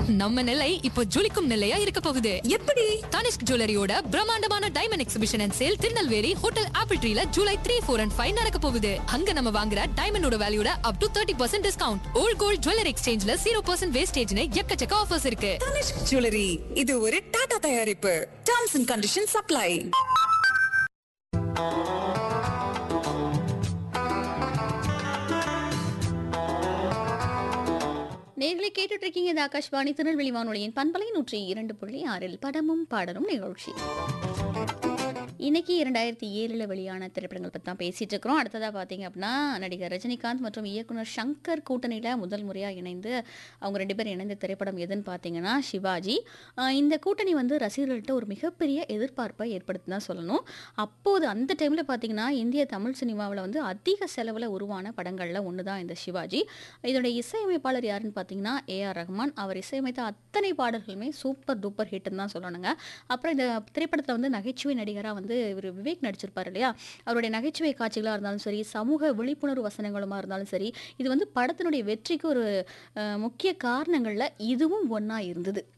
நம்ம நிலை இப்போ ஜொலிக்கும் நிலையா இருக்க போகுது எப்படி தனிஷ்க் ஜுவல்லரியோட பிரம்மாண்டமான diamond exhibition and sale Tirunelveli hotel Apple ட்ரீல July three four and five நடக்க போகுது அங்க நம்ம வாங்குற டைமண்டோட வேல்யூட up to thirty percent discount old gold jewellery எக்ஸ்சேஞ்ச்ல ஜீரோ பர்சன்ட் வேஸ்டேஜ்னு எக்கச்சக்க ஆஃபர்ஸ் இருக்கு தனிஷ்க் ஜுவல்லரி இது ஒரு டாடா தயாரிப்பு டர்ம்ஸ் அண்ட் கண்டிஷன் சப்ளை நேர்களை கேட்டுட்டு இருக்கீங்க இது ஆகாஷ்வாணி திருநெல்வேலி வானொலியின் பண்பலை நூற்றி இரண்டு புள்ளி ஆறில் படமும் பாடலும் நிகழ்ச்சி இன்னைக்கு இரண்டாயிரத்தி ஏழில் வெளியான திரைப்படங்கள் பற்றி தான் பேசிட்டு இருக்கிறோம் அடுத்ததாக பார்த்தீங்க அப்படின்னா நடிகர் ரஜினிகாந்த் மற்றும் இயக்குனர் சங்கர் கூட்டணியில் முதல் முறையாக இணைந்து அவங்க ரெண்டு பேரும் இணைந்த திரைப்படம் எதுன்னு பார்த்தீங்கன்னா சிவாஜி ஆஹ் இந்த கூட்டணி வந்து ரசிகர்கள்ட்ட ஒரு மிகப்பெரிய எதிர்பார்ப்பை ஏற்படுத்தி தான் சொல்லணும் அப்போது அந்த டைமில் பார்த்தீங்கன்னா இந்திய தமிழ் சினிமாவில் வந்து அதிக செலவில் உருவான படங்களில் ஒன்று தான் இந்த சிவாஜி இதோட இசையமைப்பாளர் யாருன்னு பார்த்தீங்கன்னா ஏஆர் ரஹ்மான் அவர் இசையமைத்த அத்தனை பாடல்களுமே சூப்பர் டூப்பர் ஹிட்னு தான் சொல்லணுங்க அப்புறம் இந்த திரைப்படத்தில் வந்து நகைச்சுவை நடிகராக வந்து இவர் விவேக் நடிச்சிருப்பார் இல்லையா அவருடைய நகைச்சுவை காட்சிகளாக இருந்தாலும் சரி சமூக விழிப்புணர்வு வசனங்களுமா இருந்தாலும் சரி இது வந்து படத்தினுடைய வெற்றிக்கு ஒரு அஹ், முக்கிய காரணங்களில் இதுவும் ஒன்றா இருந்தது